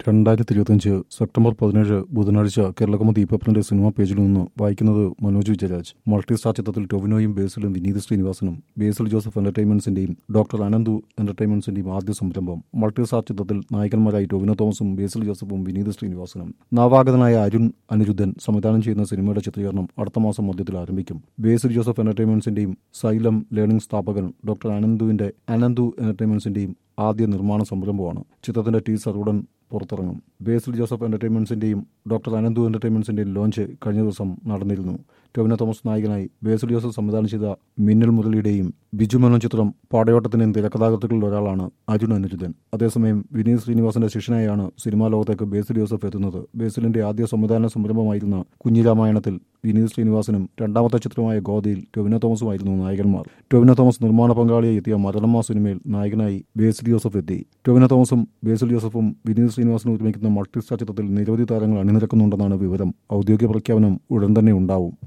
രണ്ടായിരത്തി ഇരുപത്തിയഞ്ച് സെപ്റ്റംബർ പതിനേഴ് ബുധനാഴ്ച കേരളകൗമുദി പേപ്പറിന്റെ സിനിമാ പേജിൽ നിന്ന് വായിക്കുന്നത് മനോജ് വിജയരാജ് മൾട്ടി സ്റ്റാർ ചിത്രത്തിൽ ടൊവിനോയും ബേസിലും വിനീത് ശ്രീനിവാസനും ബേസിൽ ജോസഫ് എന്റർടൈൻമെന്റ്സിന്റെയും ഡോക്ടർ അനന്തു എന്റർടൈൻമെന്റ്സിന്റെയും ആദ്യ സംരംഭം മൾട്ടി സ്റ്റാർ ചിത്രത്തിൽ നായകന്മാരായി ടൊവിനോ തോമസും ബേസിൽ ജോസഫും വിനീത് ശ്രീനിവാസനും നവാഗതനായ അരുൺ അനിരുദ്ധൻ സംവിധാനം ചെയ്യുന്ന സിനിമയുടെ ചിത്രീകരണം അടുത്ത മാസം മധ്യത്തിൽ ആരംഭിക്കും ബേസിൽ ജോസഫ് എന്റർടൈൻമെന്റ്സിന്റെയും സൈലം ലേണിംഗ് സ്ഥാപകൻ ഡോക്ടർ അനന്തുവിന്റെ അനന്തു എന്റർടൈൻമെന്റ്സിന്റെയും ആദ്യ നിർമ്മാണ സംരംഭമാണ് ചിത്രത്തിന്റെ ടീസർ ഉടൻ പുറത്തിറങ്ങും ബേസിൽ ജോസഫ് എന്റർടൈൻമെന്റ്സിന്റെയും ഡോക്ടർ അനന്തു എന്റർടൈൻമെന്റ്സിന്റെയും ലോഞ്ച് കഴിഞ്ഞ ദിവസം നടന്നിരുന്നു ടൊവിനോ തോമസ് നായകനായി ബേസിൽ ജോസഫ് സംവിധാനം ചെയ്ത മിന്നൽ മുരളിയുടെയും ബിജു മേനോൻ ചിത്രം പാടയോട്ടത്തിന്റെയും തിരക്കഥാകൃത്തുക്കളിൽ ഒരാളാണ് അരുൺ അനിരുദ്ധൻ അതേസമയം വിനീത് ശ്രീനിവാസന്റെ ശിഷ്യനായാണ് സിനിമാ ലോകത്തേക്ക് ബേസിൽ ജോസഫ് എത്തുന്നത് ബേസിലിന്റെ ആദ്യ സംവിധാന സംരംഭമായിരുന്ന കുഞ്ഞിരാമായണത്തിൽ വിനീത് ശ്രീനിവാസനും രണ്ടാമത്തെ ചിത്രമായ ഗോദയിൽ ടൊവിനോ തോമസുമായിരുന്നു നായകന്മാർ ടൊവിനോ തോമസ് നിർമ്മാണ പങ്കാളിയായി എത്തിയ മരണമ്മ സിനിമയിൽ നായകനായി ബേസിൽ ജോസഫ് എത്തി ടൊവിനോ തോമസും ബേസിൽ ജോസഫും വിനീത് ശ്രീനിവാസനും നിർമ്മിക്കുന്ന മൾട്ടി സ്റ്റാർ ചിത്രത്തിൽ നിരവധി താരങ്ങൾ അണിനിരക്കുന്നുണ്ടെന്നാണ് വിവരം ഔദ്യോഗിക പ്രഖ്യാപനം ഉടൻ തന്നെ ഉണ്ടാവും